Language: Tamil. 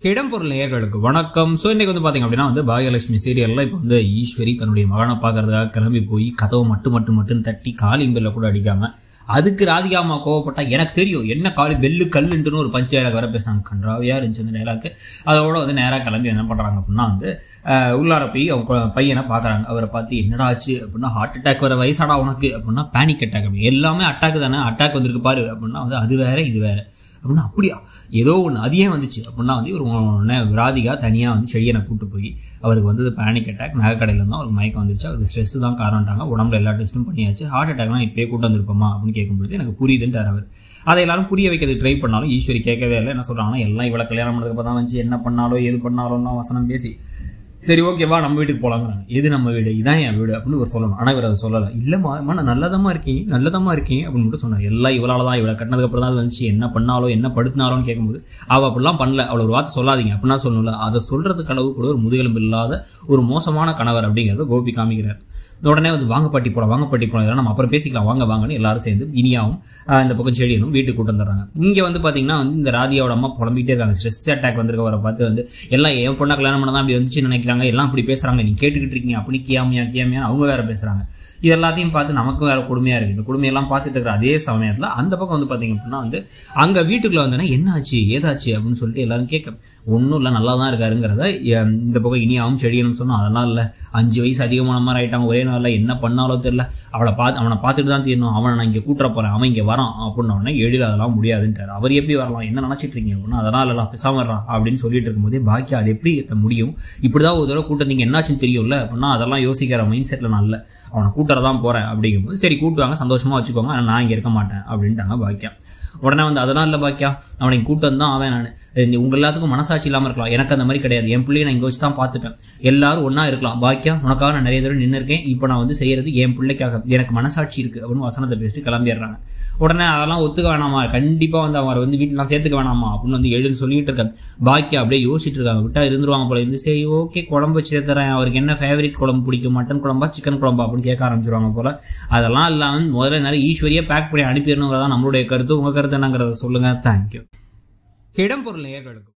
இடம்பொருள் நேயர்களுக்கு வணக்கம் ஸோ இன்னைக்கு வந்து பார்த்தீங்க அப்படின்னா வந்து பாகியலட்சுமி சீரியலில் இப்போ வந்து ஈஸ்வரி தன்னுடைய மகனை பார்க்கறதுக்காக கிளம்பி போய் கதவை மட்டும் மட்டும் மட்டும் தட்டி காலிங் பெல்ல கூட அடிக்காம அதுக்கு ராதிகா அம்மா கோவப்பட்டா எனக்கு தெரியும் என்ன காலி பெல்லு கல்லுன்ட்டுன்னு ஒரு பஞ்ச் டயலாக் வர பேசுனாங்க கன்றாவியாக இருந்துச்சு அந்த டயலாக்கு அதோட வந்து நேராக கிளம்பி என்ன பண்ணுறாங்க அப்படின்னா வந்து அஹ், உள்ளார போய் அவங்க கு- பையனை பார்க்குறாங்க அவரை பார்த்து என்னடா ஆச்சு அப்படின்னா ஹார்ட் அட்டாக் வர வயசாடா உனக்கு அப்படின்னா பேனிக் அட்டாக் அப்படி எல்லாமே அட்டாக் தானே அட்டாக் வந்திருக்கு பாரு அப்படின்னா வந்து அது வேற இது வேற அப்படின்னா அப்படியா ஏதோ ஒன்று அது ஏன் வந்துச்சு அப்படின்னா வந்து இவர் உடனே ராதிகா தனியாக வந்து செடியனை கூட்டு போய் அவருக்கு வந்து பேனிக் அட்டாக் நகைக்கடையில் இருந்தால் அவருக்கு மயக்கம் வந்துச்சு அவருக்கு ஸ்ட்ரெஸ் தான் காரணம்ட்டாங்க உடம்புல எல்லா டெஸ்ட்டும் பண்ணியாச்சு ஹார்ட் அட்டாக்லாம் இப்போயே கூட்டு வந்திருப்போமா அப்படின்னு கேட்கும்பொழுது எனக்கு புரியுதுன்ட்டார் அவர் அதை எல்லாரும் புரிய வைக்கிறதுக்கு ட்ரை பண்ணாலும் ஈஸ்வரி கேட்கவே இல்லை என்ன சொல்கிறாங்கன்னா எல்லாம் இவ்வளோ கல்யாணம் பண்ணதுக்கு தான் வந்து என்ன பண்ணாலோ எது பண்ணாலோன்னா வசனம் பேசி சரி ஓகேவா நம்ம வீட்டுக்கு போலாங்கிறாங்க எது நம்ம வீடு இதான் என் வீடு அப்படின்னு இவர் சொல்லணும் ஆனால் இவர் அதை சொல்லலை இல்லைம்மா அம்மா நான் நல்லதமா இருக்கேன் நல்லதமா இருக்கேன் அப்படின்னு மட்டும் சொன்னார் எல்லாம் இவளால தான் இவளை கட்டினதுக்கு அப்புறம் தான் அது வந்துச்சு என்ன பண்ணாலோ என்ன படுத்தினாலோன்னு கேட்கும்போது அவள் அப்படிலாம் பண்ணல அவளை ஒரு வார்த்தை சொல்லாதீங்க அப்படின்னா சொல்லணும்ல அதை சொல்றதுக்கு அளவு கூட ஒரு முதுகெலும்பு இல்லாத ஒரு மோசமான கணவர் அப்படிங்கிறத கோபி காமிக்கிறார் உடனே வந்து வாங்க பாட்டி போலாம் வாங்க பாட்டி போலாம் இதெல்லாம் நம்ம அப்புறம் பேசிக்கலாம் வாங்க வாங்கன்னு எல்லாரும் சேர்ந்து இனியாவும் ஆஹ், இந்த பக்கம் செடியனும் வீட்டுக்கு கூட்டு வந்துடுறாங்க இங்கே வந்து பார்த்தீங்கன்னா வந்து இந்த ராதியாவோட அம்மா புலம்பிக்கிட்டே இருக்காங்க ஸ்ட்ரெஸ் அட்டாக் வந்திருக்கவரை பார்த்து வந்து எல்லாம் என் பொண்ணை கல்யாணம் பண்ண தான் அப்படி வந்துச்சு நினைக்கிறாங்க எல்லாம் அப்படி பேசுறாங்க நீ கேட்டுக்கிட்டு இருக்கீங்க அப்படி கியாமியா கியாமியா அவங்க வேற பேசுறாங்க இது எல்லாத்தையும் பார்த்து நமக்கும் வேற கொடுமையா இருக்கு இந்த கொடுமையெல்லாம் பார்த்துட்டு இருக்கிற அதே சமயத்தில் அந்த பக்கம் வந்து பார்த்தீங்க அப்படின்னா வந்து அங்க வீட்டுக்குள்ள வந்தோன்னா என்ன ஆச்சு ஏதாச்சு அப்படின்னு சொல்லிட்டு எல்லாரும் கேட்க ஒன்றும் இல்லை நல்லா தான் இருக்காருங்கிறத எம், இந்த பக்கம் இனியாவும் செடியனும் சொன்னோம் அதெல்லாம் இல்லை அஞ்சு வயசு அதிகமான மாதிரி ஆயிட்டாங்க ஒரே நாளில் என்ன பண்ணாலும் தெரியல அவளை பார்த்து அவனை பார்த்துட்டு தான் தீரணும் அவனை நான் இங்கே கூட்டுற போறேன் அவன் இங்கே வரான் அப்படின்ன உடனே எழில் அதெல்லாம் முடியாதுன்ட்டார் அவர் எப்படி வரலாம் என்ன நினச்சிட்டு இருக்கீங்க அப்படின்னா அதெல்லாம் இல்லை பேசாம வர்றா அப்படின்னு சொல்லிட்டு இருக்கும்போதே பாக்கி அது எப்படி ஏத்த முடியும் இப்படிதான் ஒரு தடவை கூட்ட நீங்க என்னாச்சுன்னு தெரியும்ல அப்படின்னா அதெல்லாம் யோசிக்கிற மைண்ட் செட்டில் நான் இல்லை அவனை கூட்டுற தான் போறேன் அப்படிங்கும்போது சரி கூட்டுவாங்க சந்தோஷமா வச்சுக்கோங்க ஆனா நான் இங்கே இருக்க மாட்டேன் அப்படின்ட்டாங்க பாக்கியா உடனே வந்து அதெல்லாம் இல்லை பாக்கியா அவனை கூட்டம் தான் அவன் நான் உங்க எல்லாத்துக்கும் மனசாட்சி இல்லாமல் இருக்கலாம் எனக்கு அந்த மாதிரி கிடையாது என் பிள்ளையை நான் இங்கே வச்சு தான் பார்த்துப்பேன் எல்லாரும் ஒன்றா இருக்கலாம் பாக்கியா உனக்காக நான் நிறைய தடவை நின்று இருக்கேன் இப்போ நான் வந்து செய்யறது என் பிள்ளைக்காக எனக்கு மனசாட்சி இருக்கு அப்படின்னு வசனத்தை பேசிட்டு கிளம்பிடுறாங்க உடனே அதெல்லாம் ஒத்துக்க வேணாமா கண்டிப்பாக வந்து அவரை வந்து வீட்டிலாம் சேர்த்துக்க வேணாமா அப்படின்னு வந்து எழுதி சொல்லிட்டு இருக்காங்க பாக்கியா அப்படியே யோசிச்சுட்டு இருக்காங்க விட்டா இருந்துருவாங்க போல இருந்து சரி ஓகே குழம்பு வச்சு சேர்த்துறேன் அவருக்கு என்ன ஃபேவரட் குழம்பு பிடிக்கும் மட்டன் குழம்பா சிக்கன் குழம்பா அப்படின்னு கேட்க ஆரம்பிச்சிருவாங்க போல அதெல்லாம் இல்லாமல் முதல்ல நிறைய ஈஸ்வரியா பேக் பண்ணி அனுப்பிடணுங்கிறதா நம்மளுடைய கருத்து உங்க கருத்து என்னங்கிறத சொல்லுங்க தேங்க்யூ இடம்பொருள் நேயர்களுக்கு